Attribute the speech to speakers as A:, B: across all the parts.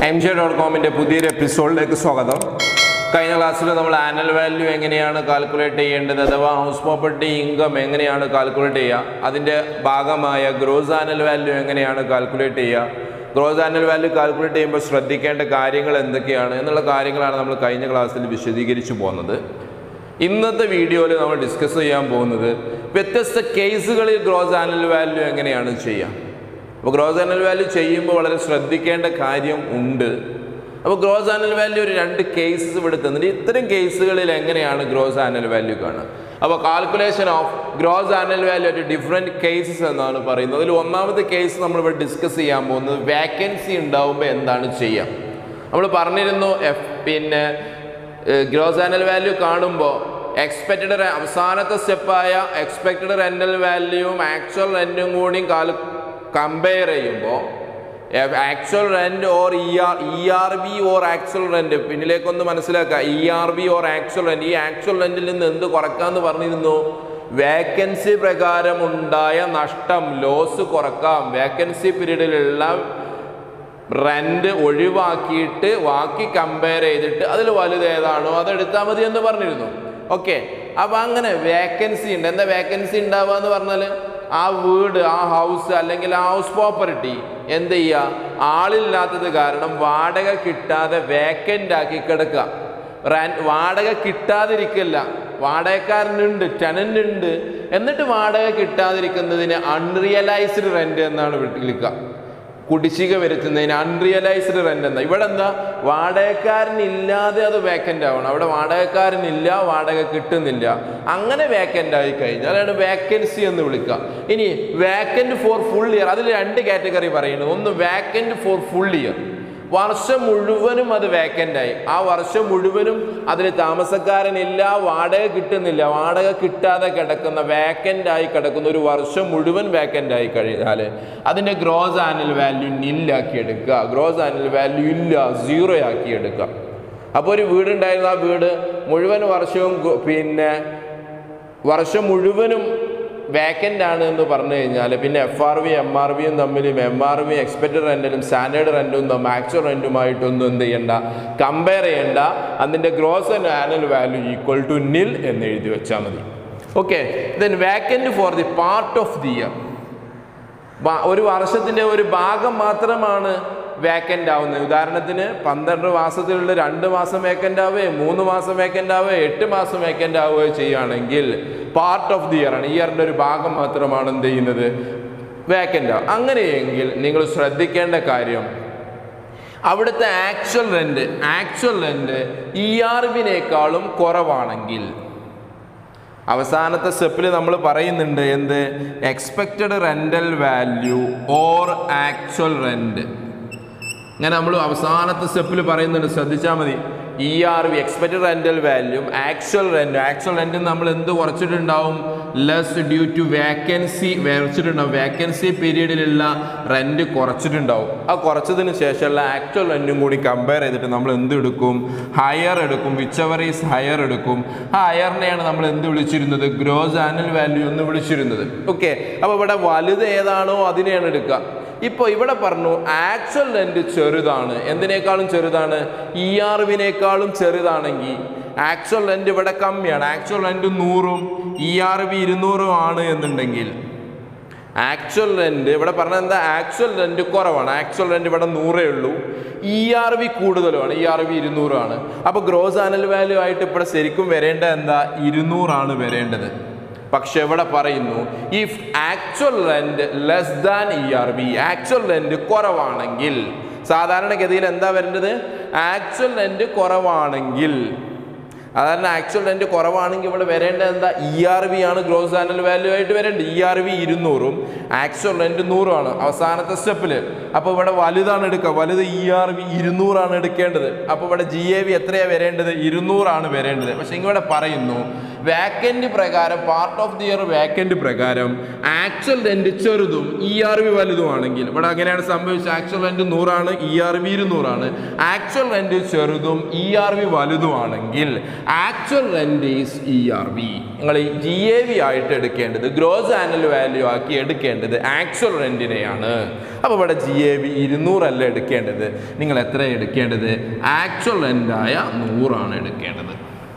A: M J dot കോമിൻ്റെ പുതിയൊരു എപ്പിസോഡിലേക്ക് സ്വാഗതം കഴിഞ്ഞ ക്ലാസ്സിൽ നമ്മൾ ആനുവൽ വാല്യൂ എങ്ങനെയാണ് കാൽക്കുലേറ്റ് ചെയ്യേണ്ടത് അഥവാ ഹൗസ് പ്രോപ്പർട്ടി ഇൻകം എങ്ങനെയാണ് കാൽക്കുലേറ്റ് ചെയ്യുക അതിൻ്റെ ഭാഗമായ ഗ്രോസ് ആനുവൽ വാല്യൂ എങ്ങനെയാണ് കാൽക്കുലേറ്റ് ചെയ്യുക ഗ്രോസ് ആനുവൽ വാല്യൂ കാൽക്കുലേറ്റ് ചെയ്യുമ്പോൾ ശ്രദ്ധിക്കേണ്ട കാര്യങ്ങൾ എന്തൊക്കെയാണ് എന്നുള്ള കാര്യങ്ങളാണ് നമ്മൾ കഴിഞ്ഞ ക്ലാസ്സിൽ വിശദീകരിച്ചു പോകുന്നത് ഇന്നത്തെ വീഡിയോയിൽ നമ്മൾ ഡിസ്കസ് ചെയ്യാൻ പോകുന്നത് വ്യത്യസ്ത കേസുകളിൽ ഗ്രോസ് ആനുവൽ വാല്യൂ എങ്ങനെയാണ് ചെയ്യുക അപ്പോൾ ഗ്രോസ് ആനുവൽ വാല്യൂ ചെയ്യുമ്പോൾ വളരെ ശ്രദ്ധിക്കേണ്ട കാര്യം ഉണ്ട് അപ്പോൾ ഗ്രോസ് ആനുവൽ വാല്യൂ ഒരു രണ്ട് കേസസ് ഇവിടെ തന്നിട്ട് ഇത്തരം കേസുകളിൽ എങ്ങനെയാണ് ഗ്രോസ് ആനുവൽ വാല്യൂ കാണുക അപ്പോൾ calculation of gross annual value at different cases എന്നാണ് പറയുന്നത് അതിൽ ഒന്നാമത്തെ കേസ് നമ്മൾ ഇവിടെ ഡിസ്കസ് ചെയ്യാൻ പോകുന്നത് വാക്കൻസി ഉണ്ടാവുമ്പോൾ എന്താണ് ചെയ്യുക നമ്മൾ പറഞ്ഞിരുന്നു എഫ് പിന്നെ ഗ്രോസ് ആനുവൽ വാല്യൂ കാണുമ്പോൾ എക്സ്പെക്റ്റഡ് അവസാനത്തെ സ്റ്റെപ്പായ എക്സ്പെക്റ്റഡ് റെൻ്റൽ വാല്യൂവും ആക്ച്വൽ റെൻറ്റും കൂടിയും കാൽ കമ്പയർ ചെയ്യുമ്പോൾ actual rent or E R E R B or actual rent പിന്നിലേക്കൊന്ന് മനസ്സിലാക്കുക E R B or actual rent ഈ ആക്ച്വൽ റെന്റിൽ നിന്ന് എന്ത് കുറക്കാന്ന് പറഞ്ഞിരുന്നു വേക്കൻസി പ്രകാരം ഉണ്ടായ നഷ്ടം ലോസ് കുറക്കാം വേക്കൻസി പീരീഡിലുള്ള റെന്റ് ഒഴിവാക്കിയിട്ട് ബാക്കി കമ്പയർ ചെയ്തിട്ട് അതിൽ വലുത് ഏതാണോ അത് എടുത്താൽ മതി എന്ന് പറഞ്ഞിരുന്നു ഓക്കെ അപ്പൊ അങ്ങനെ വേക്കൻസി ഉണ്ട് എന്താ വേക്കൻസി ഉണ്ടാവുക എന്ന് പറഞ്ഞാൽ ആ വീട് ആ ഹൗസ് അല്ലെങ്കിൽ ആ ഹൗസ് പ്രോപ്പർട്ടി എന്ത് ചെയ്യുക ആളില്ലാത്തത് കാരണം വാടക കിട്ടാതെ വേക്കൻ്റ് ആക്കി കിടക്കുക റെന്റ് വാടക കിട്ടാതിരിക്കില്ല വാടകക്കാരനുണ്ട് ടെനന്റ് ഉണ്ട് എന്നിട്ട് വാടക കിട്ടാതിരിക്കുന്നതിന് അൺറിയലൈസ്ഡ് റെന്റ് എന്നാണ് വിളിക്കുക കുടിശ്ശിക വരുത്തുന്നതിന് അൺറിയലൈസ്ഡ് റെന്റ് എന്താ ഇവിടെ എന്താ വാടകക്കാരനില്ലാതെ അത് വേക്കൻ്റ് ആവണം അവിടെ വാടകക്കാരനില്ല വാടക കിട്ടുന്നില്ല അങ്ങനെ വേക്കൻ്റ് ആയി കഴിഞ്ഞാൽ അതാണ് വേക്കൻസി എന്ന് വിളിക്കുക ഇനി വേക്കൻറ്റ് ഫോർ ഫുൾ ഇയർ അതിൽ രണ്ട് കാറ്റഗറി പറയുന്നു ഒന്ന് വേക്കൻറ്റ് ഫോർ ഫുൾ ഇയർ വർഷം മുഴുവനും അത് വേക്കൻ്റ് ആയി ആ വർഷം മുഴുവനും അതിൽ താമസക്കാരനില്ല വാടക കിട്ടുന്നില്ല വാടക കിട്ടാതെ കിടക്കുന്ന വേക്കൻ്റ് ആയി കിടക്കുന്ന ഒരു വർഷം മുഴുവൻ വേക്കൻ്റ് ആയി കഴിഞ്ഞാൽ അതിൻ്റെ ഗ്രോസ് ആനുവൽ വാല്യൂ നില്ലാക്കി എടുക്കുക ഗ്രോസ് ആനുവൽ വാല്യൂ ഇല്ല സീറോ ആക്കി എടുക്കുക അപ്പോൾ ഒരു വീടുണ്ടായിരുന്ന ആ വീട് മുഴുവൻ വർഷവും ഗു- പിന്നെ വർഷം മുഴുവനും വേക്കൻ്റ് ആണ് എന്ന് പറഞ്ഞു കഴിഞ്ഞാൽ പിന്നെ F R V M R വിയും തമ്മിലും എം ആർ വി എക്സ്പെക്റ്റഡ് റെൻറ്റിലും സ്റ്റാൻഡേർഡ് റെൻറ്റും തമ്മിൽ ആക്ച്വൽ റെൻറ്റുമായിട്ടൊന്നും എന്ത് ചെയ്യണ്ട കമ്പയർ ചെയ്യണ്ട അതിൻ്റെ gross and annual value equal to nil എന്ന് എഴുതി വെച്ചാൽ മതി okay then vacant for the part of the year ഒരു വർഷത്തിൻ്റെ ഒരു ഭാഗം മാത്രമാണ് വേക്കൻ്റ് ആവുന്നത് ഉദാഹരണത്തിന് പന്ത്രണ്ട് മാസത്തിലുള്ള രണ്ട് മാസം വേക്കൻ്റ് ആവുകയോ മൂന്ന് മാസം വേക്കൻ്റ് ആവുകയോ എട്ട് മാസം വേക്കൻ്റ് ആവുകയോ ചെയ്യുകയാണെങ്കിൽ പാർട്ട് ഓഫ് ദി ഇയർ ആണ് ഇയറിൻ്റെ ഒരു ഭാഗം മാത്രമാണ് എന്ത് ചെയ്യുന്നത് വേക്കൻ്റ് ആവും അങ്ങനെയെങ്കിൽ നിങ്ങൾ ശ്രദ്ധിക്കേണ്ട കാര്യം അവിടുത്തെ actual rent actual rent E R ബിനേക്കാളും കുറവാണെങ്കിൽ അവസാനത്തെ സ്റ്റെപ്പിൽ നമ്മൾ പറയുന്നുണ്ട് എന്ത് expected rental value or actual rent ഇങ്ങനെ നമ്മൾ അവസാനത്തെ സ്റ്റെപ്പിൽ പറയുന്നുണ്ട് ശ്രദ്ധിച്ചാൽ മതി E R V expected rental വാല്യൂം ആക്ച്വൽ റെന്റ് ആക്ച്വൽ റെന്റ് നമ്മൾ എന്ത് കുറച്ചിട്ടുണ്ടാവും ലെസ് ഡ്യൂ ടു വേക്കൻസി കുറച്ചിട്ടുണ്ടാവും വേക്കൻസി പീരീഡിലുള്ള റെന്റ് കുറച്ചിട്ടുണ്ടാവും ആ കുറച്ചതിന് ശേഷമുള്ള ആക്ച്വൽ റെന്റും കൂടി കമ്പയർ ചെയ്തിട്ട് നമ്മൾ എന്ത് എടുക്കും ഹയർ എടുക്കും വിച്ച് എവർ ഈസ് ഹയർ എടുക്കും ആ ഹയറിനെയാണ് നമ്മൾ എന്ത് വിളിച്ചിരുന്നത് ഗ്രോസ് ആനുവൽ വാല്യൂ എന്ന് വിളിച്ചിരുന്നത് ഓക്കെ അപ്പോൾ ഇവിടെ വലുത് ഏതാണോ അതിനെയാണ് എടുക്കുക ഇപ്പോൾ ഇവിടെ പറഞ്ഞു ആക്ച്വൽ റെന്റ് ചെറുതാണ് എന്തിനേക്കാളും ചെറുതാണ് ഇ ആർ വിനേക്കാളും ചെറുതാണെങ്കിൽ ആക്ച്വൽ റെന്റ് ഇവിടെ കമ്മിയാണ് ആക്ച്വൽ റെന്റ് നൂറും ഇ ആർ വി ഇരുന്നൂറും ആണ് എന്നുണ്ടെങ്കിൽ ആക്ച്വൽ റെന്റ് ഇവിടെ പറഞ്ഞത് എന്താ ആക്ച്വൽ റെന്റ് കുറവാണ് ആക്ച്വൽ റെന്റ് ഇവിടെ നൂറേ ഉള്ളൂ ഇ ആർ വി കൂടുതലുമാണ് ഇ ആർ വി ഇരുന്നൂറാണ് അപ്പോൾ ഗ്രോസ് ആനൽ വാല്യൂ ആയിട്ട് ഇവിടെ ശരിക്കും വരേണ്ടത് എന്താ ഇരുന്നൂറാണ് വരേണ്ടത് പക്ഷെ ഇവിടെ പറയുന്നു if actual rent less than E R B actual rent കുറവാണെങ്കിൽ സാധാരണഗതിയിൽ എന്താ വരേണ്ടത് ആക്ച്വൽ റെന്റ് കുറവാണെങ്കിൽ സാധാരണ ആക്ച്വൽ റെന്റ് കുറവാണെങ്കിൽ ഇവിടെ വരേണ്ടത് എന്താ ഇ ആർ വി ആണ് ഗ്രോസ് ആനുവൽ വാല്യൂ ആയിട്ട് വരേണ്ടത് ഇ ആർ വി ഇരുന്നൂറും ആക്ച്വൽ റെന്റ് നൂറുമാണ് അവസാനത്തെ സ്റ്റെപ്പിൽ അപ്പോൾ ഇവിടെ വലുതാണ് എടുക്കുക വലുത് ഇ ആർ വി ഇരുന്നൂറാണ് എടുക്കേണ്ടത് അപ്പോൾ ഇവിടെ ജി എ വി എത്രയാണ് വരേണ്ടത് ഇരുന്നൂറാണ് വരേണ്ടത് പക്ഷെ ഇവിടെ പറയുന്നു വാക്കന്റ് പ്രകാരം part of the year vacant പ്രകാരം ആക്ച്വൽ റെന്റ് ചെറുതും ഇ ആർ വി വലുതുമാണെങ്കിൽ ഇവിടെ അങ്ങനെയാണ് സംഭവിച്ചത് ആക്ച്വൽ റെന്റ് നൂറാണ് ഇ ആർ വി ഇരുന്നൂറാണ് ആക്ച്വൽ റെന്റ് ചെറുതും ഇ ആർ വി വലുതുമാണെങ്കിൽ actual rent is E R V നിങ്ങൾ ഈ ജി എ വി ആയിട്ട് എടുക്കേണ്ടത് ഗ്രോസ് ആനുവൽ വാല്യൂ ആക്കി എടുക്കേണ്ടത് ആക്ച്വൽ റെന്റിനെയാണ് അപ്പോൾ ഇവിടെ ജി എ വി ഇരുന്നൂറല്ല എടുക്കേണ്ടത് നിങ്ങൾ എത്ര എടുക്കേണ്ടത് ആക്ച്വൽ റെന്റായ നൂറാണ് എടുക്കേണ്ടത്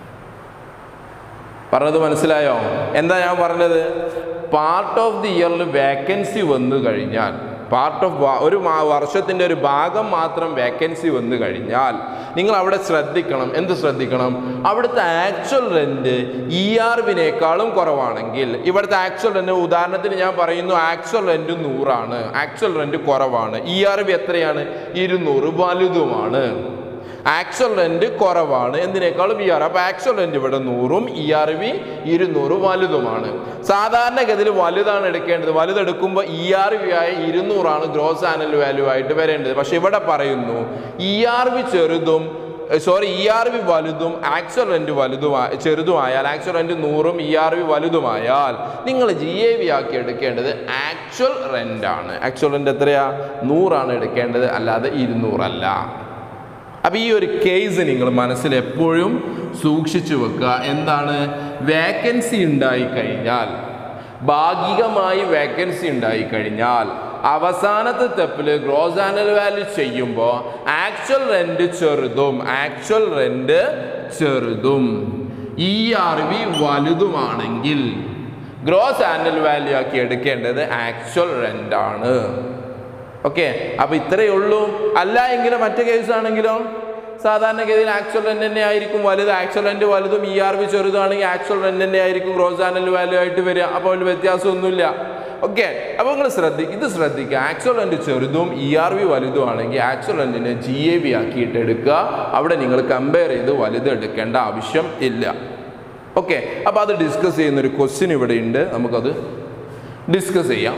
A: പറഞ്ഞത് മനസ്സിലായോ എന്താ ഞാൻ പറഞ്ഞത് പാർട്ട് ഓഫ് ദി ഇയറിൽ വേക്കൻസി വന്നു കഴിഞ്ഞാൽ പാർട്ട് ഓഫ് ഒരു മാ- വർഷത്തിൻ്റെ ഒരു ഭാഗം മാത്രം വേക്കൻസി വന്നു കഴിഞ്ഞാൽ നിങ്ങൾ അവിടെ ശ്രദ്ധിക്കണം എന്ത് ശ്രദ്ധിക്കണം അവിടുത്തെ ആക്ച്വൽ റെന്റ് ഇ ആർ വിനേക്കാളും കുറവാണെങ്കിൽ ഇവിടുത്തെ ആക്ച്വൽ റെന്റ് ഉദാഹരണത്തിന് ഞാൻ പറയുന്നു ആക്ച്വൽ റെന്റ് നൂറാണ് ആക്ച്വൽ റെന്റ് കുറവാണ് ഇ ആർ വി എത്രയാണ് ഇരുന്നൂറ് വലുതുമാണ് ആക്ച്വൽ റെന്റ് കുറവാണ് എന്തിനേക്കാളും ഇ ആർ അപ്പോൾ ആക്ച്വൽ റെന്റ് ഇവിടെ നൂറും ഇ ആർ വി ഇരുന്നൂറ് വലുതുമാണ് സാധാരണഗതിയിൽ വലുതാണ് എടുക്കേണ്ടത് വലുതെടുക്കുമ്പോൾ ഇ ആർ വി ആയ ഇരുന്നൂറാണ് ഗ്രോസ് ആനുവൽ വാല്യൂ ആയിട്ട് വരേണ്ടത് പക്ഷെ ഇവിടെ പറയുന്നു ഇ ആർ വി ചെറുതും സോറി ഇ ആർ വി വലുതും ആക്ച്വൽ റെന്റ് വലുതുമായ ചെറുതുമായാൽ ആക്ച്വൽ റെന്റ് നൂറും ഇ ആർ വി വലുതുമായാൽ നിങ്ങൾ ജി എ വി ആക്കി എടുക്കേണ്ടത് ആക്ച്വൽ റെന്റ് ആണ് ആക്ച്വൽ റെന്റ് എത്രയാ നൂറാണ് എടുക്കേണ്ടത് അല്ലാതെ ഇരുന്നൂറല്ല അപ്പം ഈ ഒരു കേസ് നിങ്ങൾ മനസ്സിൽ എപ്പോഴും സൂക്ഷിച്ചു വെക്കുക എന്താണ് വേക്കൻസി ഉണ്ടായി കഴിഞ്ഞാൽ ഭാഗികമായി വേക്കൻസി ഉണ്ടായി കഴിഞ്ഞാൽ അവസാനത്തെ സ്റ്റെപ്പിൽ ഗ്രോസ് ആനുവൽ വാല്യൂ ചെയ്യുമ്പോൾ ആക്ച്വൽ റെന്റ് ചെറുതും ആക്ച്വൽ റെന്റ് ചെറുതും ഇ ആർ വി വലുതുമാണെങ്കിൽ ഗ്രോസ് ആനുവൽ വാല്യൂ ആക്കി എടുക്കേണ്ടത് ആക്ച്വൽ റെന്റ് ആണ് ഓക്കെ അപ്പൊ ഇത്രയേ ഉള്ളൂ അല്ല എങ്കിൽ മറ്റു കേസ് ആണെങ്കിലോ സാധാരണഗതിയിൽ ആക്ച്വൽ റെന്റ് തന്നെ ആയിരിക്കും വലുത് ആക്ച്വൽ റെന്റ് വലുതും ഇ ആർ വി ചെറുതാണെങ്കിൽ ആക്ച്വൽ റെന്റ് തന്നെ ആയിരിക്കും ഗ്രോസ് ആനുവൽ വാല്യൂ ആയിട്ട് വരിക അപ്പോൾ അതിൽ വ്യത്യാസമൊന്നുമില്ല ഓക്കെ അപ്പോൾ നിങ്ങൾ ശ്രദ്ധി ഇത് ശ്രദ്ധിക്കുക ആക്ച്വൽ റെന്റ് ചെറുതും ഇ ആർ വി വലുതും ആണെങ്കിൽ ആക്ച്വൽ റെന്റിനെ ജി എ വി ആക്കിയിട്ട് എടുക്കുക അവിടെ നിങ്ങൾ കമ്പയർ ചെയ്ത് വലുത് എടുക്കേണ്ട ആവശ്യം ഇല്ല ഓക്കെ അപ്പോൾ അത് ഡിസ്കസ് ചെയ്യുന്ന ഒരു ക്വസ്റ്റ്യൻ ഇവിടെ ഉണ്ട് നമുക്കത് ഡിസ്കസ് ചെയ്യാം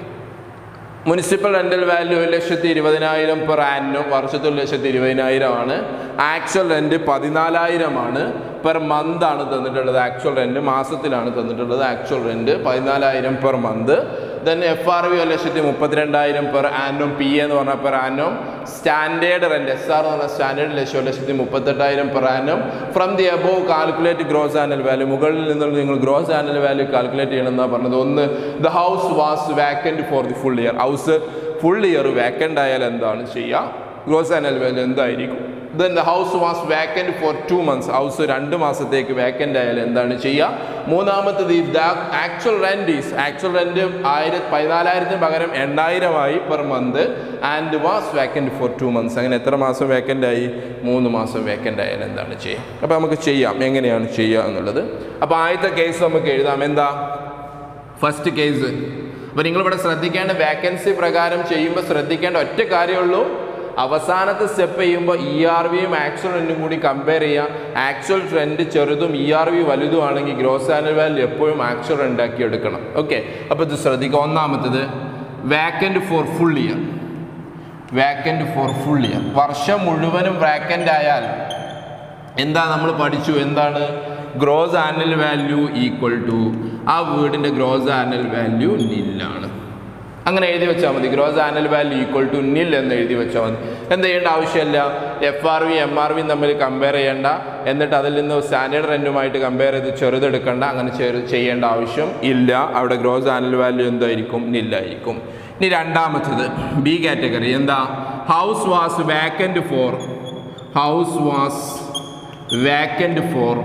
A: മുനിസിപ്പൽ റെന്റൽ വാല്യൂ ഒരു ലക്ഷത്തി ഇരുപതിനായിരം പെർ ആനും വർഷത്തിൽ ഒരു ലക്ഷത്തി ഇരുപതിനായിരം ആണ് ആക്ച്വൽ റെന്റ് പതിനാലായിരമാണ് പെർ മന്ത് ആണ് തന്നിട്ടുള്ളത് ആക്ച്വൽ റെന്റ് മാസത്തിലാണ് തന്നിട്ടുള്ളത് ആക്ച്വൽ റെന്റ് പതിനാലായിരം per month then F R V ഒരു ലക്ഷത്തി മുപ്പത്തിരണ്ടായിരം പെർ ആനും പി എന്ന് പറഞ്ഞാൽ per annum standard rent S R എന്ന് പറഞ്ഞാൽ സ്റ്റാൻഡേർഡ് ലക്ഷം ഒരു ലക്ഷത്തി മുപ്പത്തെട്ടായിരം per annum from the above calculate gross annual value മുകളിൽ നിന്നുള്ള നിങ്ങൾ ഗ്രോസ് ആനുവൽ വാല്യൂ കാൽക്കുലേറ്റ് ചെയ്യണം എന്നാണ് പറഞ്ഞത് ഒന്ന് the house was vacant for the full year house full year vacant ആയാൽ എന്താണ് ചെയ്യുക ഗ്രോസ് ആനുവൽ വാല്യൂ എന്തായിരിക്കും then the house was vacant for two months house രണ്ട് മാസത്തേക്ക് വാക്കൻ്റ് ആയാൽ എന്താണ് ചെയ്യുക മൂന്നാമത്തത് ഈ the actual rent is actual rent ആയിരത്തി പതിനാലായിരത്തിന് പകരം എണ്ണായിരമായി per month and was vacant for two months അങ്ങനെ എത്ര മാസം വേക്കൻ്റ് ആയി മൂന്ന് മാസം വേക്കൻ്റ് ആയാൽ എന്താണ് ചെയ്യുക അപ്പോൾ നമുക്ക് ചെയ്യാം എങ്ങനെയാണ് ചെയ്യുക എന്നുള്ളത് അപ്പോൾ ആദ്യത്തെ കേസ് നമുക്ക് എഴുതാം എന്താ ഫസ്റ്റ് കേസ് അപ്പോൾ നിങ്ങളിവിടെ ശ്രദ്ധിക്കേണ്ട വേക്കൻസി പ്രകാരം ചെയ്യുമ്പോൾ ശ്രദ്ധിക്കേണ്ട ഒറ്റ കാര്യമുള്ളൂ അവസാനത്തെ സ്റ്റെപ്പ് ചെയ്യുമ്പോൾ ഇ ആർ വിയും ആക്ച്വൽ റെൻറ്റും കൂടി കമ്പയർ ചെയ്യുക ആക്ച്വൽ ട്രെൻഡ് ചെറുതും ഇ ആർ വി വലുതുമാണെങ്കിൽ ഗ്രോസ് ആനുവൽ വാല്യൂ എപ്പോഴും ആക്ച്വൽ റെൻറ്റാക്കി എടുക്കണം ഓക്കെ അപ്പോൾ ഇത് ശ്രദ്ധിക്കുക ഒന്നാമത്തത് vacant for full year vacant for full year വർഷം മുഴുവനും വാക്കൻ്റ് ആയാൽ എന്താ നമ്മൾ പഠിച്ചു എന്താണ് gross annual value equal to ആ വീടിൻ്റെ ഗ്രോസ് ആനുവൽ വാല്യൂ നില്ലാണ് അങ്ങനെ എഴുതി വെച്ചാൽ മതി gross annual value equal to nil എന്ന് എഴുതി വെച്ചാൽ മതി എന്ത് ചെയ്യേണ്ട ആവശ്യമില്ല F R V M R വിയും തമ്മിൽ കമ്പയർ ചെയ്യേണ്ട എന്നിട്ട് അതിൽ നിന്ന് സ്റ്റാൻഡേർഡ് റെൻറ്റുമായിട്ട് കമ്പയർ ചെയ്ത് ചെറുതെടുക്കേണ്ട അങ്ങനെ ചെറു ചെയ്യേണ്ട ആവശ്യം ഇല്ല അവിടെ ഗ്രോസ് ആനുവൽ വാല്യൂ എന്തായിരിക്കും നില്ലായിരിക്കും ഇനി രണ്ടാമത്തത് ബി കാറ്റഗറി എന്താ house was vacant for house was vacant for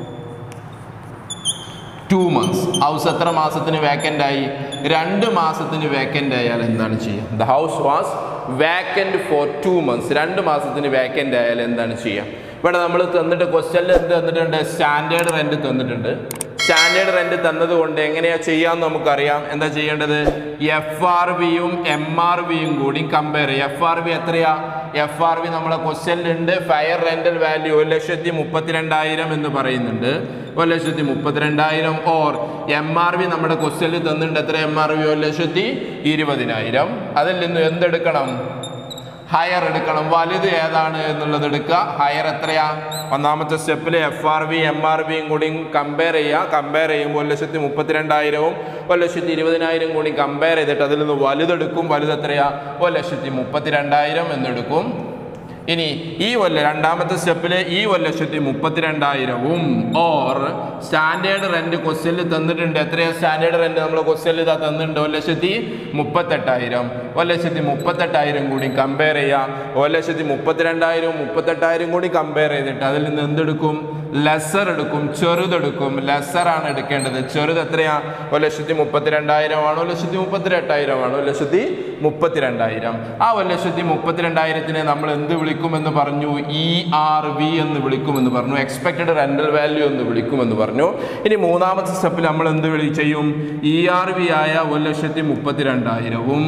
A: two months house എത്ര മാസത്തിന് വേക്കൻ്റ് ആയി രണ്ട് മാസത്തിന് വേക്കൻ്റ് ആയാൽ എന്താണ് ചെയ്യുക the house was vacant for two months രണ്ട് മാസത്തിന് വേക്കൻ്റ് ആയാൽ എന്താണ് ചെയ്യുക ഇവിടെ നമ്മൾ തന്നിട്ട് ക്വസ്റ്റ്യനിൽ എന്ത് തന്നിട്ടുണ്ട് സ്റ്റാൻഡേർഡ് റെൻറ്റ് തന്നിട്ടുണ്ട് സ്റ്റാൻഡേർഡ് റെൻറ്റ് തന്നത് കൊണ്ട് എങ്ങനെയാ ചെയ്യാന്ന് നമുക്കറിയാം എന്താ ചെയ്യേണ്ടത് എഫ് ആർ വിയും എം ആർ വിയും കൂടി കമ്പയർ ചെയ്യുക എഫ് ആർ വി എത്രയാ എഫ് ആർ വി നമ്മളെ ക്വസ്റ്റ്യനിലുണ്ട് ഫയർ റെന്റൽ വാല്യൂ ഒരു ലക്ഷത്തി മുപ്പത്തിരണ്ടായിരം എന്ന് പറയുന്നുണ്ട് ഒരു ലക്ഷത്തി മുപ്പത്തിരണ്ടായിരം ഓർ എം ആർ വി നമ്മുടെ ക്വസ്റ്റ്യനിൽ തന്നിട്ടുണ്ട് എത്ര എം ആർ വി ഒരു ലക്ഷത്തി ഇരുപതിനായിരം അതിൽ നിന്ന് എന്തെടുക്കണം ഹയർ എടുക്കണം വലുത് ഏതാണ് എന്നുള്ളത് എടുക്കുക ഹയർ എത്രയാ ഒന്നാമത്തെ സ്റ്റെപ്പിൽ F R V M R വിയും കൂടി കമ്പയർ ചെയ്യുക കമ്പയർ ചെയ്യുമ്പോൾ ഒരു ലക്ഷത്തി മുപ്പത്തിരണ്ടായിരവും ഒരു ലക്ഷത്തി ഇരുപതിനായിരം കൂടി കമ്പയർ ചെയ്തിട്ട് അതിൽ നിന്ന് വലുതെടുക്കും വലുത് എത്രയാ ഒരു ലക്ഷത്തി മുപ്പത്തിരണ്ടായിരം എന്നെടുക്കും ഇനി ഈ കൊല്ല രണ്ടാമത്തെ സ്റ്റെപ്പിൽ ഈ ഒരു ലക്ഷത്തി മുപ്പത്തിരണ്ടായിരവും ഓർ സ്റ്റാൻഡേർഡ് റെന്റ് ക്വസ്റ്റ്യനിൽ തന്നിട്ടുണ്ട് എത്രയാ സ്റ്റാൻഡേർഡ് റെന്റ് നമ്മൾ ക്വസ്റ്റ്യനിൽ ഇതാ തന്നിട്ടുണ്ട് ഒരു ലക്ഷത്തി മുപ്പത്തെട്ടായിരം ഒരു ലക്ഷത്തി മുപ്പത്തെട്ടായിരം കൂടി കമ്പയർ ചെയ്യുക ഒരു ലക്ഷത്തി മുപ്പത്തിരണ്ടായിരവും മുപ്പത്തെട്ടായിരം കൂടി കമ്പയർ ചെയ്തിട്ട് അതിൽ നിന്ന് എന്തെടുക്കും ലെസർ എടുക്കും ചെറുതെടുക്കും ലെസർ ആണ് എടുക്കേണ്ടത് ചെറുത് എത്രയാ ഒരു ലക്ഷത്തി മുപ്പത്തിരണ്ടായിരം ആണ് ഒരു ലക്ഷത്തി മുപ്പത്തിരണ്ടായിരം ആണ് ഒരു ലക്ഷത്തി മുപ്പത്തിരണ്ടായിരം ആ ഒരു ലക്ഷത്തി മുപ്പത്തിരണ്ടായിരത്തിനെ നമ്മൾ എന്ത് വിളിക്കുമെന്ന് പറഞ്ഞു ഇ ആർ വി എന്ന് വിളിക്കുമെന്ന് പറഞ്ഞു എക്സ്പെക്റ്റഡ് റെന്റൽ വാല്യൂ എന്ന് വിളിക്കുമെന്ന് പറഞ്ഞു ഇനി മൂന്നാമത്തെ സ്റ്റെപ്പിൽ നമ്മൾ എന്ത് വിളി ചെയ്യും ഇ ആർ വി ആയ ഒരു ലക്ഷത്തി മുപ്പത്തിരണ്ടായിരവും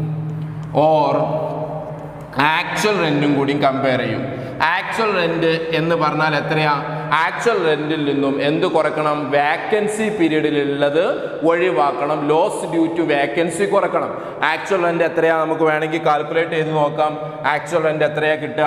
A: ഓർ ആക്ച്വൽ റെന്റും കൂടി കമ്പയർ ചെയ്യും ആക്ച്വൽ റെന്റ് എന്ന് പറഞ്ഞാൽ എത്രയാ ആക്ച്വൽ റെന്റിൽ നിന്നും എന്ത് കുറക്കണം വാക്കൻസി പീരീഡിലുള്ളത് ഒഴിവാക്കണം ലോസ് ഡ്യൂ ടു വാക്കൻസി കുറക്കണം ആക്ച്വൽ റെന്റ് എത്രയാ നമുക്ക് വേണമെങ്കിൽ കാൽക്കുലേറ്റ് ചെയ്ത് നോക്കാം ആക്ച്വൽ റെന്റ് എത്രയാ കിട്ടുക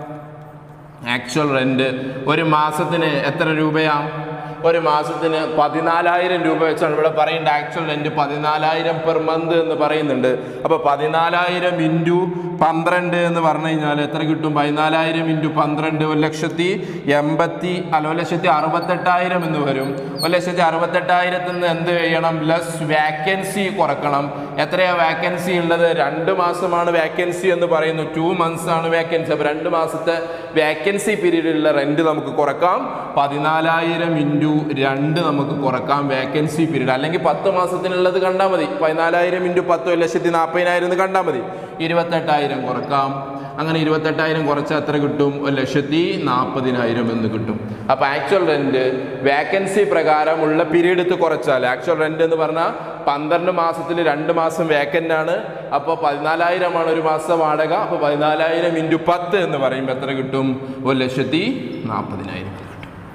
A: ആക്ച്വൽ റെന്റ് ഒരു മാസത്തിന് എത്ര രൂപയാ ഒരു മാസത്തിന് പതിനാലായിരം രൂപ വെച്ചാണ് ഇവിടെ പറയുന്നത് ആക്ച്വൽ റെന്റ് പതിനാലായിരം പെർ മന്ത് എന്ന് പറയുന്നുണ്ട് അപ്പോൾ പതിനാലായിരം ഇൻറ്റു പന്ത്രണ്ട് എന്ന് പറഞ്ഞു കഴിഞ്ഞാൽ എത്ര കിട്ടും പതിനാലായിരം ഇൻറ്റു പന്ത്രണ്ട് ഒരു ലക്ഷത്തി എൺപത്തി അല്ല ഒരു ലക്ഷത്തി അറുപത്തെട്ടായിരം എന്ന് വരും ഒരു ലക്ഷത്തി അറുപത്തെട്ടായിരത്തിൽ നിന്ന് എന്ത് ചെയ്യണം ലെസ് വാക്കൻസി കുറക്കണം എത്രയാ വാക്കൻസി ഉള്ളത് രണ്ട് മാസമാണ് വാക്കൻസി എന്ന് പറയുന്നു ടു മന്ത്സ് ആണ് വാക്കൻസി അപ്പോൾ രണ്ട് മാസത്തെ വാക്കൻസി പീരീഡിലുള്ള റെന്റ് നമുക്ക് കുറക്കാം പതിനാലായിരം ഇൻറ്റു രണ്ട് നമുക്ക് കുറക്കാം വാക്കൻസി പീരീഡ് അല്ലെങ്കിൽ പത്ത് മാസത്തിനുള്ളത് കണ്ടാൽ മതി പതിനാലായിരം ഇൻറ്റു പത്ത് ഒരു ലക്ഷത്തി നാൽപ്പതിനായിരം എന്ന് കണ്ടാൽ മതി ഇരുപത്തെട്ടായിരം കുറക്കാം അങ്ങനെ ഇരുപത്തെട്ടായിരം കുറച്ചാൽ എത്ര കിട്ടും ഒരു ലക്ഷത്തി നാൽപ്പതിനായിരം എന്ന് കിട്ടും അപ്പോൾ ആക്ച്വൽ റെന്റ് വാക്കൻസി പ്രകാരമുള്ള പീരീഡ് എടുത്ത് കുറച്ചാൽ ആക്ച്വൽ റെന്റ് എന്ന് പറഞ്ഞാൽ പന്ത്രണ്ട് മാസത്തിൽ രണ്ട് മാസം വേക്കൻ്റ് ആണ് അപ്പോൾ പതിനാലായിരമാണ് ഒരു മാസം വാടക അപ്പോൾ പതിനാലായിരം ഇൻറ്റു പത്ത് എന്ന് പറയുമ്പോൾ എത്ര കിട്ടും ഒരു ലക്ഷത്തി നാൽപ്പതിനായിരം കിട്ടും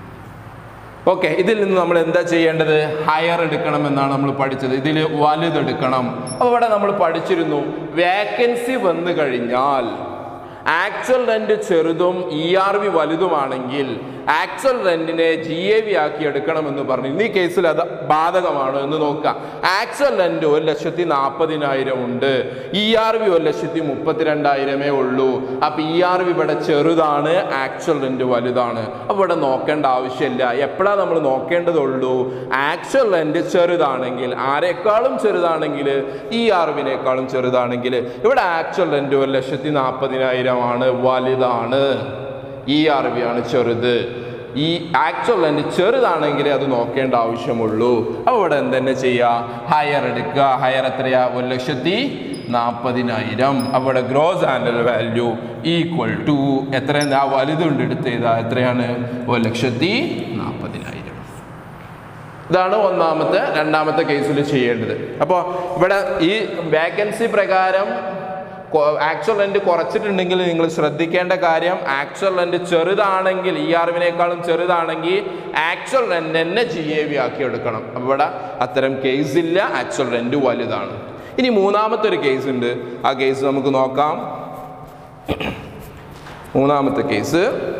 A: ഓക്കെ ഇതിൽ നിന്ന് നമ്മൾ എന്താ ചെയ്യേണ്ടത് ഹയർ എടുക്കണം എന്നാണ് നമ്മൾ പഠിച്ചത് ഇതിൽ വലുതെടുക്കണം അപ്പോൾ ഇവിടെ നമ്മൾ പഠിച്ചിരുന്നു വേക്കൻസി വന്നു കഴിഞ്ഞാൽ ആക്ച്വൽ റെന്റ് ചെറുതും ഇ ആർ വി വലുതുമാണെങ്കിൽ ആക്ച്വൽ റെന്റിനെ ജി എ വി ആക്കി എടുക്കണമെന്ന് പറഞ്ഞു ഈ കേസിൽ അത് ബാധകമാണോ എന്ന് നോക്കാം ആക്ച്വൽ റെന്റ് ഒരു ലക്ഷത്തി നാൽപ്പതിനായിരം ഉണ്ട് ഇ ആർ വി ഒരു ലക്ഷത്തി മുപ്പത്തിരണ്ടായിരമേ ഉള്ളൂ അപ്പൊ ഇ ആർ വി ഇവിടെ ചെറുതാണ് ആക്ച്വൽ റെന്റ് വലുതാണ് അപ്പൊ ഇവിടെ നോക്കേണ്ട ആവശ്യമില്ല എപ്പോഴാണ് നമ്മൾ നോക്കേണ്ടതുള്ളൂ ആക്ച്വൽ റെന്റ് ചെറുതാണെങ്കിൽ ആരെക്കാളും ചെറുതാണെങ്കിൽ ഇ ആർ വിനേക്കാളും ചെറുതാണെങ്കിൽ ഇവിടെ ആക്ച്വൽ റെന്റ് ഒരു ലക്ഷത്തി നാൽപ്പതിനായിരമാണ് വലുതാണ് ഇ ആർ വി ആണ് ചെറുത് ഈ ആക്ച്വൽ റെന്റ് ചെറുതാണെങ്കിൽ അത് നോക്കേണ്ട ആവശ്യമുള്ളൂ അപ്പോൾ ഇവിടെ എന്തെന്നെ ചെയ്യുക ഹയർ എടുക്കുക ഹയർ എത്രയാ ഒരു ലക്ഷത്തി നാൽപ്പതിനായിരം അപ്പോൾ ഇവിടെ gross annual value equal to എത്രയാണ് ആ വലുതുണ്ട് എടുത്ത് ചെയ്താൽ എത്രയാണ് ഒരു ലക്ഷത്തി നാൽപ്പതിനായിരം ഇതാണ് ഒന്നാമത്തെ രണ്ടാമത്തെ കേസിൽ ചെയ്യേണ്ടത് അപ്പോൾ ഇവിടെ ഈ വേക്കൻസി പ്രകാരം ആക്ച്വൽ റെന്റ് കുറച്ചിട്ടുണ്ടെങ്കിൽ നിങ്ങൾ ശ്രദ്ധിക്കേണ്ട കാര്യം ആക്ച്വൽ റെന്റ് ചെറുതാണെങ്കിൽ ഇ ആർ വിനേക്കാളും ചെറുതാണെങ്കിൽ ആക്ച്വൽ റെന്റ് തന്നെ ജി എ വി ആക്കി എടുക്കണം അപ്പോൾ ഇവിടെ അത്തരം കേസ് ഇല്ല ആക്ച്വൽ റെന്റ് വലുതാണ് ഇനി മൂന്നാമത്തെ ഒരു കേസ് ഉണ്ട് ആ കേസ് നമുക്ക് നോക്കാം മൂന്നാമത്തെ കേസ്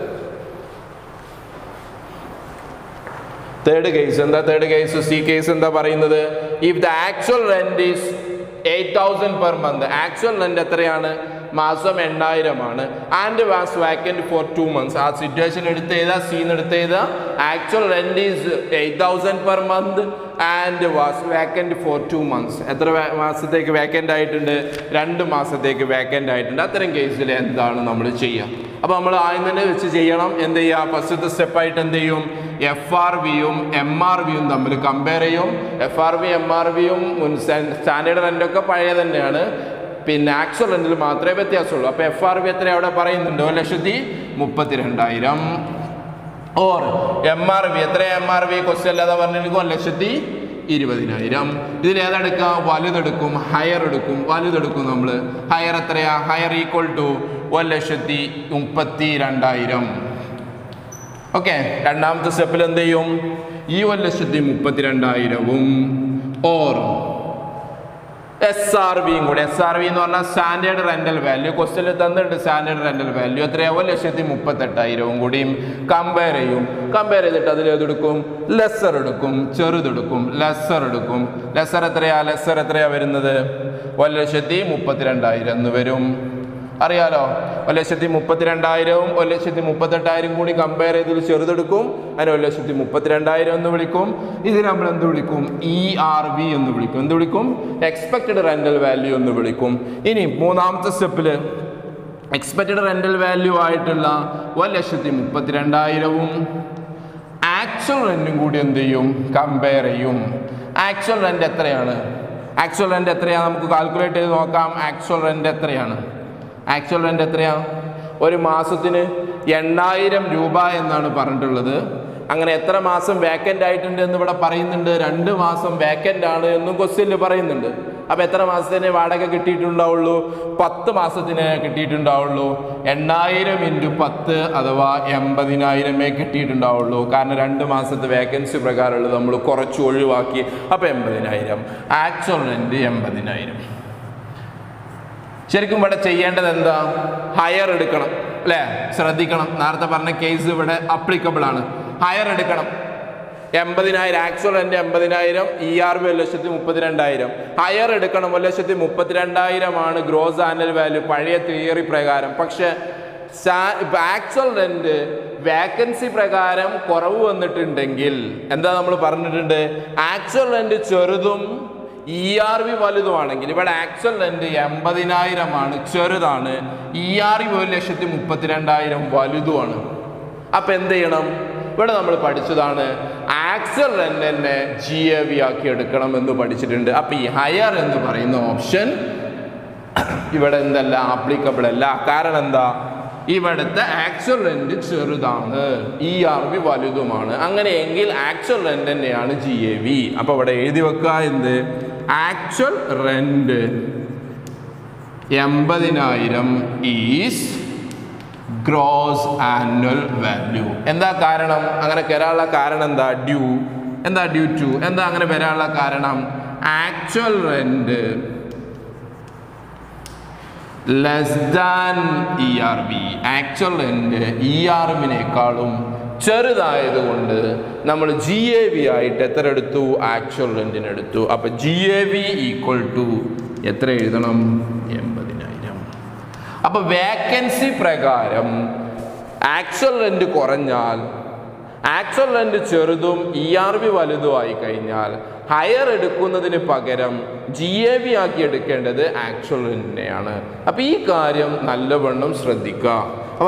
A: തേർഡ് കേസ് എന്താ തേർഡ് കേസ് സി കേസ് എന്താ പറയുന്നത് if the actual rent is eight thousand per month actual rent എത്രയാണ് മാസം എണ്ണായിരമാണ് and was vacant for two months ആ സിറ്റുവേഷൻ എടുത്ത് ചെയ്താൽ സീൻ എടുത്ത് ചെയ്താൽ actual rent is eight thousand per month and was vacant for two months എത്ര വാ- മാസത്തേക്ക് വേക്കൻ്റ് ആയിട്ടുണ്ട് രണ്ട് മാസത്തേക്ക് വേക്കൻ്റ് ആയിട്ടുണ്ട് അത്തരം കേസിൽ എന്താണ് നമ്മൾ ചെയ്യുക അപ്പോൾ നമ്മൾ ആദ്യം തന്നെ വെച്ച് ചെയ്യണം എന്ത് ചെയ്യുക ഫസ്റ്റത്തെ സ്റ്റെപ്പായിട്ട് എന്ത് ചെയ്യും എഫ് ആർ വിയും എം ആർ വിയും തമ്മിൽ കമ്പയർ ചെയ്യും F R V M R വിയും മുൻ സ്റ്റാൻഡേർഡ് റെൻ്റൊക്കെ പഴയ തന്നെയാണ് പിന്നെ ആക്ച്വൽ റെൻറ്റിൽ മാത്രമേ വ്യത്യാസമുള്ളൂ അപ്പോൾ എഫ് ആർ വി എത്ര അവിടെ പറയുന്നുണ്ട് ഒരു ലക്ഷത്തി മുപ്പത്തിരണ്ടായിരം ഓർ എം ആർ വി എത്ര എം ആർ വി ക്വസ്റ്റ്യൻ അല്ലാതെ പറഞ്ഞെടുക്കും ഒരു ലക്ഷത്തി ഇരുപതിനായിരം ഇതിൽ ഏതെടുക്കാം വലുതെടുക്കും ഹയർ എടുക്കും വലുതെടുക്കും നമ്മൾ ഹയർ എത്രയാ ഹയർ ഈക്വൽ ടു ഒരു ലക്ഷത്തി മുപ്പത്തി രണ്ടായിരം ഓക്കെ രണ്ടാമത്തെ സ്റ്റെപ്പിൽ എന്ത് ചെയ്യും ഈ ഒരു ലക്ഷത്തി മുപ്പത്തി രണ്ടായിരവും ഓർ എസ് ആർ വിയും കൂടി എസ് ആർ വി എന്ന് പറഞ്ഞാൽ സ്റ്റാൻഡേർഡ് റെന്റൽ വാല്യൂ ക്വസ്റ്റ്യനിൽ തന്നിട്ടുണ്ട് സ്റ്റാൻഡേർഡ് റെന്റൽ വാല്യൂ എത്രയാവും ഒരു ലക്ഷത്തി മുപ്പത്തെട്ടായിരവും കൂടിയും കമ്പയർ ചെയ്യും കമ്പയർ ചെയ്തിട്ട് അതിൽ ഏതെടുക്കും ലെസർ എടുക്കും ചെറുതെടുക്കും ലെസർ എടുക്കും ലെസർ എത്രയാ ലെസർ എത്രയാ വരുന്നത് ഒരു ലക്ഷത്തി മുപ്പത്തിരണ്ടായിരം എന്ന് വരും അറിയാലോ ഒരു ലക്ഷത്തി മുപ്പത്തിരണ്ടായിരവും ഒരു ലക്ഷത്തി മുപ്പത്തെട്ടായിരം കൂടി കമ്പയർ ചെയ്ത് ചെറുതെടുക്കും അതിന് ഒരു ലക്ഷത്തി മുപ്പത്തിരണ്ടായിരം എന്ന് വിളിക്കും ഇത് നമ്മൾ എന്ത് വിളിക്കും ഇ ആർ വി എന്ന് വിളിക്കും എന്ത് വിളിക്കും എക്സ്പെക്റ്റഡ് റെന്റൽ വാല്യൂ എന്ന് വിളിക്കും ഇനി മൂന്നാമത്തെ സ്റ്റെപ്പിൽ എക്സ്പെക്റ്റഡ് റെന്റൽ വാല്യൂ ആയിട്ടുള്ള ഒരു ലക്ഷത്തി മുപ്പത്തിരണ്ടായിരവും ആക്ച്വൽ റെന്റും കൂടി എന്ത് ചെയ്യും കമ്പയർ ചെയ്യും ആക്ച്വൽ റെന്റ് എത്രയാണ് ആക്ച്വൽ റെന്റ് എത്രയാണ് നമുക്ക് കാൽക്കുലേറ്റ് ചെയ്ത് നോക്കാം ആക്ച്വൽ റെന്റ് എത്രയാണ് ആക്ച്വൽ റെന്റ് എത്രയാണ് ഒരു മാസത്തിന് എണ്ണായിരം രൂപ എന്നാണ് പറഞ്ഞിട്ടുള്ളത് അങ്ങനെ എത്ര മാസം വേക്കൻ്റ് ആയിട്ടുണ്ട് എന്ന് ഇവിടെ പറയുന്നുണ്ട് രണ്ട് മാസം വേക്കൻ്റ് ആണ് എന്നും ക്വസ്റ്റ്യനിൽ പറയുന്നുണ്ട് അപ്പോൾ എത്ര മാസത്തിന് വാടക കിട്ടിയിട്ടുണ്ടാവുള്ളൂ പത്ത് മാസത്തിന് കിട്ടിയിട്ടുണ്ടാവുള്ളൂ എണ്ണായിരം ഇൻറ്റു പത്ത് അഥവാ എൺപതിനായിരമേ കിട്ടിയിട്ടുണ്ടാവുള്ളൂ കാരണം രണ്ട് മാസത്തെ വേക്കൻസി പ്രകാരമുള്ളത് നമ്മൾ കുറച്ച് ഒഴിവാക്കി അപ്പോൾ എൺപതിനായിരം ആക്ച്വൽ റെൻറ്റ് എൺപതിനായിരം ശരിക്കും ഇവിടെ ചെയ്യേണ്ടത് എന്താ ഹയർ എടുക്കണം അല്ലേ ശ്രദ്ധിക്കണം നേരത്തെ പറഞ്ഞ കേസ് ഇവിടെ അപ്ലിക്കബിൾ ആണ് ഹയർ എടുക്കണം എൺപതിനായിരം ആക്ച്വൽ എൻ്റെ എൺപതിനായിരം ഇ ആർ ബി ഒരു ലക്ഷത്തി മുപ്പത്തിരണ്ടായിരം ഹയർ എടുക്കണം ഒരു ലക്ഷത്തി മുപ്പത്തിരണ്ടായിരമാണ് ഗ്രോസ് ആനുവൽ വാല്യൂ പഴയ തിയറി പ്രകാരം പക്ഷേ ആക്ച്വൽ റെന്റ് വാക്കൻസി പ്രകാരം കുറവ് വന്നിട്ടുണ്ടെങ്കിൽ എന്താ നമ്മൾ പറഞ്ഞിട്ടുണ്ട് ആക്ച്വൽ റെന്റ് ചെറുതും ഇ ആർ വി വലുതുമാണെങ്കിൽ ഇവിടെ ആക്ച്വൽ റെന്റ് എൺപതിനായിരമാണ് ചെറുതാണ് ഇ ആർ വി ഒരു ലക്ഷത്തി മുപ്പത്തിരണ്ടായിരം വലുതുമാണ് അപ്പൊ എന്ത് ചെയ്യണം ഇവിടെ നമ്മൾ പഠിച്ചതാണ് ആക്ച്വൽ റെന്റ് തന്നെ ജി എ വി ആക്കി എടുക്കണം എന്ന് പഠിച്ചിട്ടുണ്ട് അപ്പൊ ഈ ഹയർ എന്ന് പറയുന്ന ഓപ്ഷൻ ഇവിടെ എന്തല്ല ആപ്ലിക്കബിൾ അല്ല കാരണം എന്താ ഇവിടുത്തെ ആക്ച്വൽ റെന്റ് ചെറുതാണ് ഇ ആർ വി വലുതുമാണ് അങ്ങനെയെങ്കിൽ ആക്ച്വൽ റെന്റ് തന്നെയാണ് ജി എ വി അപ്പൊ ഇവിടെ എഴുതി വെക്കുക എന്ത് ആക്ച്വൽ റെന്റ് എൺപതിനായിരം ഈസ് ഗ്രോസ് ആനുവൽ വാല്യൂ എന്താ കാരണം അങ്ങനെ വരാനുള്ള കാരണം എന്താ ഡ്യൂ എന്താ ഡ്യൂ ടു എന്താ അങ്ങനെ വരാനുള്ള കാരണം actual rent less than E R B actual rent E R ബിനേക്കാളും ചെറുതായതുകൊണ്ട് നമ്മൾ ജി എ വി ആയിട്ട് എത്ര എടുത്തു ആക്ച്വൽ റെന്റിന് എടുത്തു അപ്പൊ G A V equal to എത്ര എഴുതണം എൺപതിനായിരം അപ്പൊ വേക്കൻസി പ്രകാരം ആക്ച്വൽ റെന്റ് കുറഞ്ഞാൽ ആക്ച്വൽ റെന്റ് ചെറുതും ഇ ആർ ബി വലുതുമായി കഴിഞ്ഞാൽ ഹയർ എടുക്കുന്നതിന് പകരം ജി എ ബി ആക്കി എടുക്കേണ്ടത് ആക്ച്വൽ റെന്റിനെയാണ് അപ്പൊ ഈ കാര്യം നല്ലവണ്ണം ശ്രദ്ധിക്കുക അപ്പൊ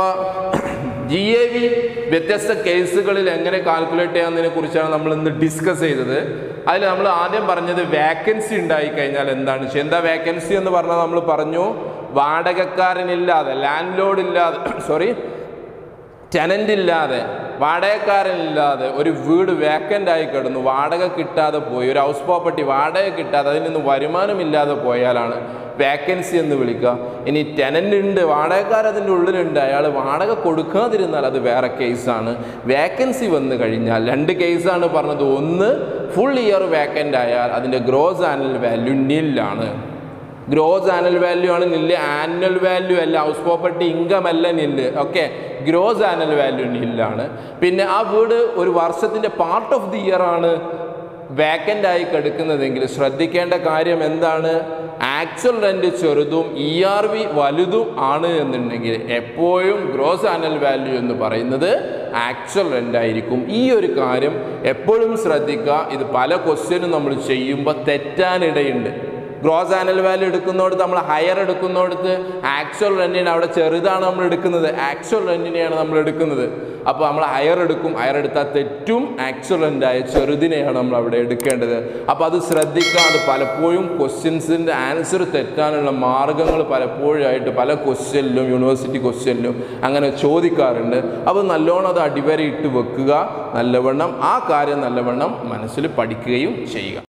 A: ജി എ വി വ്യത്യസ്ത കേസുകളിൽ എങ്ങനെ കാൽക്കുലേറ്റ് ചെയ്യാന്നതിനെ കുറിച്ചാണ് നമ്മൾ ഇന്ന് ഡിസ്കസ് ചെയ്തത് അതിൽ നമ്മൾ ആദ്യം പറഞ്ഞത് വേക്കൻസി ഉണ്ടായി കഴിഞ്ഞാൽ എന്താണ് ചെയ്യുക എന്താ വേക്കൻസി എന്ന് പറഞ്ഞാൽ നമ്മൾ പറഞ്ഞു വാടകക്കാരനില്ലാതെ ലാൻഡ് ലോഡ് ഇല്ലാതെ സോറി ടെനൻ്റ് ഇല്ലാതെ വാടകക്കാരനില്ലാതെ ഒരു വീട് വേക്കൻ്റ് ആയി കിടന്നു വാടക കിട്ടാതെ പോയി ഒരു ഹൗസ് പ്രോപ്പർട്ടി വാടക കിട്ടാതെ അതിൽ നിന്ന് വരുമാനമില്ലാതെ പോയാലാണ് വേക്കൻസി എന്ന് വിളിക്കുക ഇനി ടെനൻ്റ് ഉണ്ട് വാടകക്കാർ അതിൻ്റെ ഉള്ളിലുണ്ട് അയാൾ വാടക കൊടുക്കാതിരുന്നാൽ അത് വേറെ കേസാണ് വേക്കൻസി വന്നു കഴിഞ്ഞാൽ രണ്ട് കേസാണ് പറഞ്ഞത് ഒന്ന് ഫുൾ ഇയർ വേക്കൻ്റ് ആയാൽ അതിൻ്റെ ഗ്രോസ് ആനുവൽ വാല്യൂ നില്ലാണ് ഗ്രോസ് ആനുവൽ വാല്യൂ ആണ് നില്ല് ആനുവൽ വാല്യൂ അല്ല ഹൗസ് പ്രോപ്പർട്ടി ഇൻകം അല്ല nil okay gross annual value നില്ലാണ് പിന്നെ ആ വീട് ഒരു വർഷത്തിൻ്റെ പാർട്ട് ഓഫ് ദി ഇയർ ആണ് വേക്കൻ്റ് ആയി കിടക്കുന്നതെങ്കിൽ ശ്രദ്ധിക്കേണ്ട കാര്യം എന്താണ് ആക്ച്വൽ റെന്റ് ചെറുതും ഇ ആർ വി വലുതും ആണ് എന്നുണ്ടെങ്കിൽ എപ്പോഴും ഗ്രോസ് ആനുവൽ വാല്യൂ എന്ന് പറയുന്നത് ആക്ച്വൽ റെന്റ് ആയിരിക്കും ഈ ഒരു കാര്യം എപ്പോഴും ശ്രദ്ധിക്കുക ഇത് പല ക്വസ്റ്റ്യനും നമ്മൾ ചെയ്യുമ്പോൾ തെറ്റാനിടയുണ്ട് ഗ്രോസ് ആനുവൽ വാല്യൂ എടുക്കുന്നിടത്ത് നമ്മൾ ഹയർ എടുക്കുന്നിടത്ത് ആക്ച്വൽ റെന്റിന് അവിടെ ചെറുതാണ് നമ്മൾ എടുക്കുന്നത് ആക്ച്വൽ റെന്റിനെയാണ് നമ്മൾ എടുക്കുന്നത് അപ്പോൾ നമ്മൾ ഹയർ എടുക്കും ഹയർ എടുത്താൽ തെറ്റും ആക്ച്വൽ റെന്റായ ചെറുതിനെയാണ് നമ്മൾ അവിടെ എടുക്കേണ്ടത് അപ്പോൾ അത് ശ്രദ്ധിക്കുക അത് പലപ്പോഴും ക്വസ്റ്റ്യൻസിൻ്റെ ആൻസർ തെറ്റാനുള്ള മാർഗങ്ങൾ പലപ്പോഴായിട്ട് പല ക്വസ്റ്റ്യനിലും യൂണിവേഴ്സിറ്റി ക്വസ്റ്റ്യനിലും അങ്ങനെ ചോദിക്കാറുണ്ട് അപ്പോൾ നല്ലോണം അത് അടിവരയിട്ട് വെക്കുക നല്ലവണ്ണം ആ കാര്യം നല്ലവണ്ണം മനസ്സിൽ പഠിക്കുകയും ചെയ്യുക